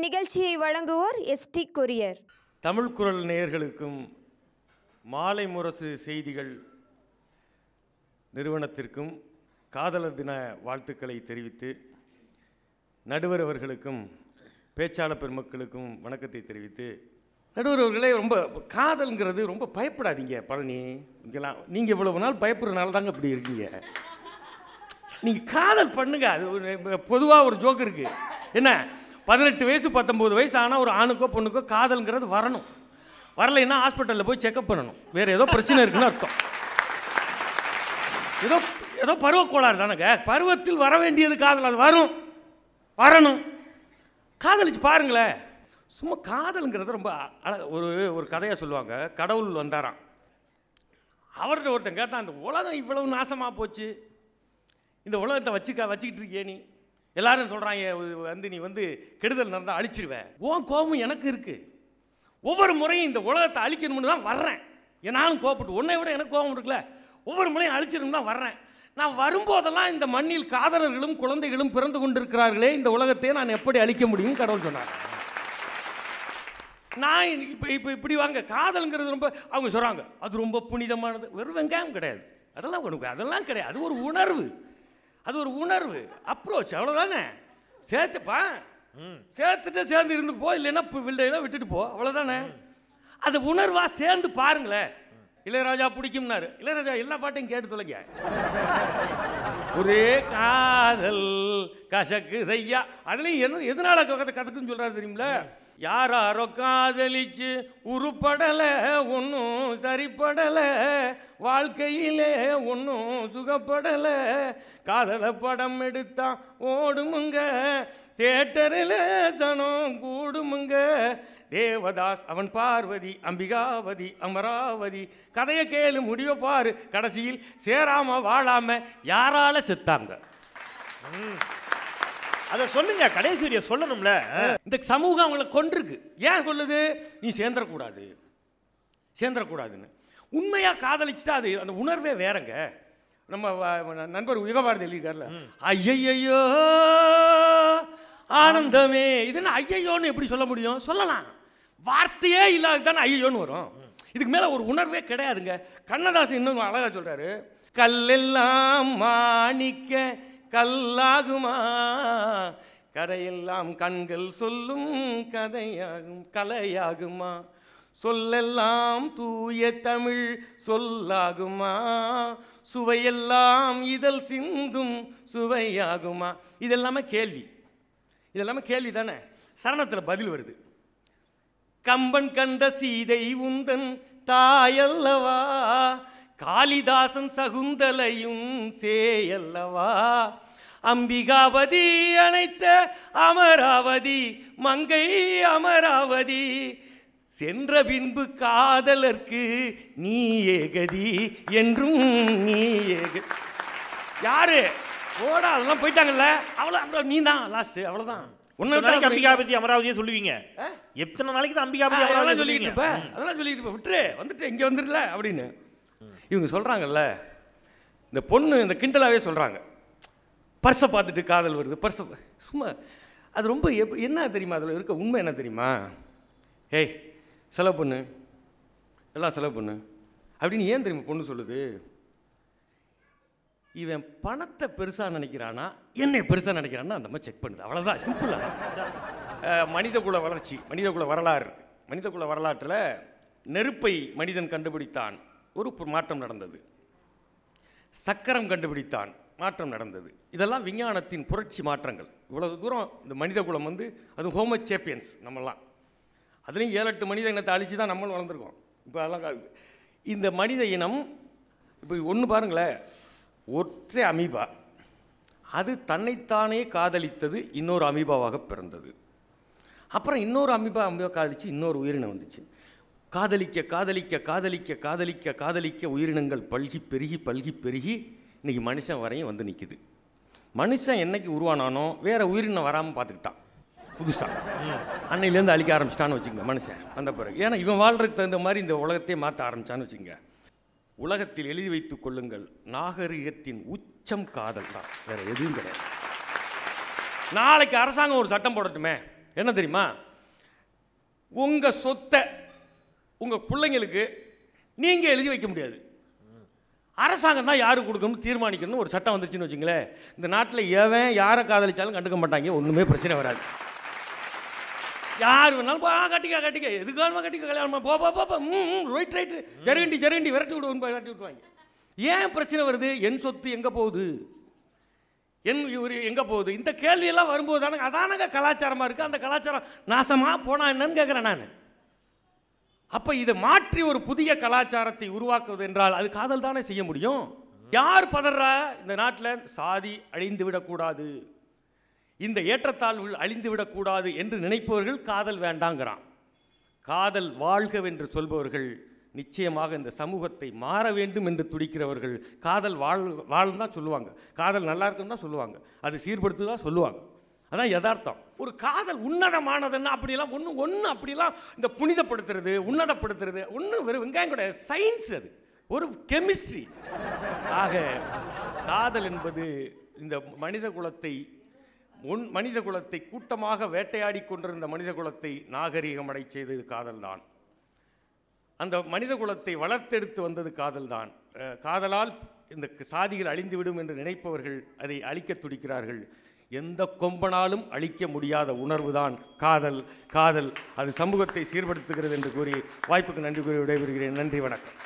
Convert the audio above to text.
இந்நிகழ்ச்சியை வழங்குவோர் ST courier Tamil குரல் நேயர்களுக்கும் மாலை முரசு செய்திகள் நிறுவனத்திற்கும் காதலர் தின வாழ்த்துக்களை தெரிவித்து நடுவர் அவர்களுக்கும் பேச்சாளர் பெருமக்களுக்கும் வணக்கத்தை தெரிவித்து நடுவர் அவர்களே ரொம்ப காதல்ங்கிறது ரொம்ப பயப்படாதீங்க பழனி இங்கெல்லாம் நீங்கள் இவ்வளவு நாள் பயப்படுறதுனால தாங்க இப்படி இருக்கீங்க நீங்கள் காதல் பண்ணுங்க அது பொதுவாக ஒரு ஜோக் இருக்கு என்ன பதினெட்டு வயசு பத்தொம்போது வயசு ஆனால் ஒரு ஆணுக்கோ பொண்ணுக்கோ காதல்ங்கிறது வரணும் வரலைன்னா ஹாஸ்பிட்டலில் போய் செக்அப் பண்ணணும் வேறு ஏதோ பிரச்சனை இருக்குன்னு அர்த்தம் ஏதோ ஏதோ பருவ கோளாறு தானேங்க பருவத்தில் வர வேண்டியது காதல் அது வரும் வரணும் காதலிச்சு பாருங்களேன் சும்மா காதலுங்கிறது ரொம்ப அழ ஒரு ஒரு கதையாக சொல்லுவாங்க கடவுள் வந்தாராம் அவர்கிட்ட ஒருத்தன் கேட்டான் அந்த உலகம் இவ்வளவு நாசமாக போச்சு இந்த உலகத்தை வச்சுக்க வச்சுக்கிட்டு இருக்கியே நீ எல்லாரும் சொல்கிறாங்க வந்து நீ வந்து கெடுதல் நடந்தால் அழிச்சிருவேன் உன் கோபம் எனக்கு இருக்குது ஒவ்வொரு முறையும் இந்த உலகத்தை அழிக்கணும்னு தான் வர்றேன் என்னாலும் கோபப்பட்டு உன்னை விட எனக்கு கோபம் இருக்குல்ல ஒவ்வொரு முறையும் அழிச்சிடணும் தான் வர்றேன் நான் வரும்போதெல்லாம் இந்த மண்ணில் காதலர்களும் குழந்தைகளும் பிறந்து கொண்டிருக்கிறார்களே இந்த உலகத்தை நான் எப்படி அழிக்க முடியும் கடவுள் சொன்னார் நான் இப்போ இப்போ இப்படி வாங்க காதல்ங்கிறது ரொம்ப அவங்க சொல்கிறாங்க அது ரொம்ப புனிதமானது வெறும் வெங்காயம் கிடையாது அதெல்லாம் ஒன்று அதெல்லாம் கிடையாது அது ஒரு உணர்வு அது ஒரு உணர்வு அப்ரோச் அவ்வளோதானே சேர்த்துப்பா சேர்த்துட்டு சேர்ந்து இருந்து போ இல்லைன்னா இப்போ இல்லைன்னா விட்டுட்டு போ அவ்வளோதானே அந்த உணர்வாக சேர்ந்து பாருங்களேன் இளையராஜா பிடிக்கும்னாரு இளையராஜா எல்லா பாட்டையும் கேட்டு தொலைங்க ஒரே காதல் கசக்குதையா அதுலயும் என்ன எதனால கதை கசக்குன்னு சொல்றாரு தெரியுமில யாராரோ காதலிச்சு உருப்படல ஒன்றும் சரிப்படல வாழ்க்கையிலே ஒன்றும் சுகப்படல காதல படம் எடுத்தா ஓடுமுங்க தேட்டரில் சனம் கூடுமுங்க தேவதாஸ் அவன் பார்வதி அம்பிகாவதி அமராவதி கதையை கேளு முடிவை பாரு கடைசியில் சேராம வாழாம யாரால செத்தாங்க அதை சொல்லுங்க கடைசி வரிய சொல்லணும்ல இந்த சமூகம் அவங்களை கொண்டிருக்கு ஏன் சொல்லுது நீ சேர்ந்துடக்கூடாது சேர்ந்துடக்கூடாதுன்னு உண்மையாக காதலிச்சுட்டா அது அந்த உணர்வே வேறங்க நம்ம வ- நண்பர் யுகபாரதி எழுதியிருக்காருல ஐயையோ ஆனந்தமே இது என்ன ஐயையோன்னு எப்படி சொல்ல முடியும் சொல்லலாம் வார்த்தையே இல்லாத தானே ஐயோன்னு வரும் இதுக்கு மேலே ஒரு உணர்வே கிடையாதுங்க கண்ணதாசன் இன்னும் அழகா சொல்றாரு கல்லெல்லாம் மாணிக்க கல்லாகுமா கரையெல்லாம் கண்கள் சொல்லும் கதையாகும் கலையாகுமா சொல்லெல்லாம் தூய தமிழ் சொல்லாகுமா சுவையெல்லாம் இதழ் சிந்தும் சுவையாகுமா இதெல்லாமே கேள்வி இதெல்லாமே கேள்வி தானே சரணத்தில் பதில் வருது கம்பன் கண்ட சீதை உந்தன் தாயல்லவா காளிதாசன் சகுந்தலையும் சேயல்லவா அம்பிகாவதி அணைத்த அமராவதி மங்கை அமராவதி சென்ற பின்பு காதலர்க்கு நீ ஏகதி என்றும் நீ ஏக யாரு ஓடா அதெல்லாம் போயிட்டாங்கல்ல அவ்வளோ நீ தான் லாஸ்ட் அவ்வளோதான் ஒரு நாளைக்கு அம்பிகாபதி அமராவதியே சொல்லுவீங்க எத்தனை நாளைக்கு தான் அம்பிகாபதி அதெல்லாம் அமராவதி சொல்லிட்டு சொல்லுவீங்க இருப்ப அதெல்லாம் சொல்லிட்டு இருப்ப விட்டுரு வந்துட்டு இங்கே வந்துடல அப்படின்னு இவங்க சொல்கிறாங்கல்ல இந்த பொண்ணு இந்த கிண்டலாவே சொல்கிறாங்க பர்ஸை பார்த்துட்டு காதல் வருது பர்ஸை சும்மா அது ரொம்ப எப் என்ன தெரியுமா அதில் இருக்க உண்மை என்ன தெரியுமா ஏய் செலவு பண்ணு எல்லாம் செலவு பண்ணு அப்படின்னு ஏன் தெரியுமா பொண்ணு சொல்லுது இவன் பணத்தை பெருசாக நினைக்கிறானா என்னை பெருசாக நினைக்கிறானா அந்த மாதிரி செக் பண்ணுது அவ்வளோதான் சிம்பிளாக மனிதகுல வளர்ச்சி மனிதகுல வரலாறு இருக்கு. மனிதகுல வரலாற்றில் நெருப்பை மனிதன் கண்டுபிடித்தான் ஒரு பு- மாற்றம் நடந்தது சக்கரம் கண்டுபிடித்தான் மாற்றம் நடந்தது இதெல்லாம் விஞ்ஞானத்தின் புரட்சி மாற்றங்கள் இவ்வளவு தூரம் இந்த மனிதகுலம் வந்து அது ஹோமோ சேப்பியன்ஸ் நம்மலாம் அதுலேயும் ஏழு எட்டு மனித இனத்தை அழிச்சு தான் நம்மளும் வளர்ந்துருக்கோம் இப்போ அதெல்லாம் கா- இந்த மனித இனம் இப்போ ஒன்று பாருங்களேன் ஒற்றை அமீபா அது தன்னைத்தானே காதலித்தது இன்னொரு அமீபாவாக பிறந்தது அப்புறம் இன்னொரு அமீபா அமீபா காதலிச்சு இன்னொரு உயிரினம் வந்துச்சு காதலிக்க காதலிக்க காதலிக்க காதலிக்க காதலிக்க உயிரினங்கள் பல்கி பெருகி பல்கி பெருகி இன்னைக்கு மனுஷன் வரையும் வந்து நிற்குது மனுஷன் என்னைக்கு உருவானானோ வேற உயிரினம் வராமல் பார்த்துக்கிட்டான் புதுசா அன்னையிலேருந்து அழிக்க ஆரம்பிச்சிட்டான்னு வச்சுக்கோங்க மனுஷன் வந்த பிறகு ஏன்னா இவன் வாழ்றதுக்கு தகுந்த மாதிரி இந்த உலகத்தையே மாற்ற ஆரம்பிச்சான்னு வச்சுக்கோங்க உலகத்தில் எழுதி வைத்துக் கொள்ளுங்கள் நாகரிகத்தின் உச்சம் காதல் தான் வேற எதுவும் கிடையாது நாளைக்கு அரசாங்கம் ஒரு சட்டம் போடட்டுமே என்ன தெரியுமா உங்கள் சொத்தை உங்கள் பிள்ளைங்களுக்கு நீங்கள் எழுதி வைக்க முடியாது அரசாங்கம் தான் யாருக்கு கொடுக்கணும்னு தீர்மானிக்கணும்னு ஒரு சட்டம் வந்துருச்சுன்னு வச்சுங்களேன் இந்த நாட்டில் எவன் யாரை காதலிச்சாலும் கண்டுக்க மாட்டாங்க ஒன்றுமே பிரச்சனை வராது யார் வேணாலும் போ, ஆ, கட்டிக்க கட்டிக்க எதுக்கு வேணுமா கட்டிக்க கல்யாணம் பண்ணு. போ போ போ போ ம் ரைட் ரைட்டு ஜெரகண்டி ஜெரகண்டி விரட்டி விடுவோம் விரட்டி விட்டுவாங்க ஏன் பிரச்சனை வருது என் சொத்து எங்கே போகுது என் இவர் எங்கே போகுது இந்த கேள்வியெல்லாம் வரும்போது தானே அதானங்க கலாச்சாரமாக இருக்குது அந்த கலாச்சாரம் நாசமாக போனா என்னன்னு கேட்குறேன் நான் அப்போ இதை மாற்றி ஒரு புதிய கலாச்சாரத்தை உருவாக்குவது என்றால் அது காதல் தானே செய்ய முடியும் யார் பதறா இந்த நாட்டில் சாதி அழிந்து விடக்கூடாது இந்த ஏற்றத்தாழ்வுகள் அழிந்து விடக்கூடாது என்று நினைப்பவர்கள் காதல் வேண்டாங்கிறான் காதல் வாழ்கவென்று சொல்பவர்கள் நிச்சயமாக இந்த சமூகத்தை மாற வேண்டும் என்று துடிக்கிறவர்கள் காதல் வாழ் வாழ்ன்னு தான் சொல்லுவாங்க காதல் நல்லா இருக்குன்னு தான் சொல்லுவாங்க அது சீர்படுத்து தான் சொல்லுவாங்க அதான் யதார்த்தம் ஒரு காதல் உன்னதமானதுன்னா அப்படியெல்லாம் ஒன்று ஒன்று அப்படிலாம் இந்த புனிதப்படுத்துறது உன்னதப்படுத்துறது ஒன்று வெறும் வெங்காயம் கூட சயின்ஸ் அது ஒரு கெமிஸ்ட்ரி ஆக காதல் என்பது இந்த மனித குலத்தை உன் மனித குலத்தை கூட்டமாக வேட்டையாடி கொண்டிருந்த மனித குலத்தை நாகரீகமடை செய்தது காதல்தான் அந்த மனித குலத்தை வளர்த்தெடுத்து வந்தது காதல்தான் அஹ், காதலால் இந்த சாதிகள் அழிந்துவிடும் என்று நினைப்பவர்கள் அதை அழிக்க துடிக்கிறார்கள் எந்த கொம்பனாலும் அழிக்க முடியாத உணர்வுதான் காதல் காதல் அது சமூகத்தை சீர்படுத்துகிறது என்று கூறி வாய்ப்புக்கு நன்றி கூறி விடைபெறுகிறேன் நன்றி வணக்கம்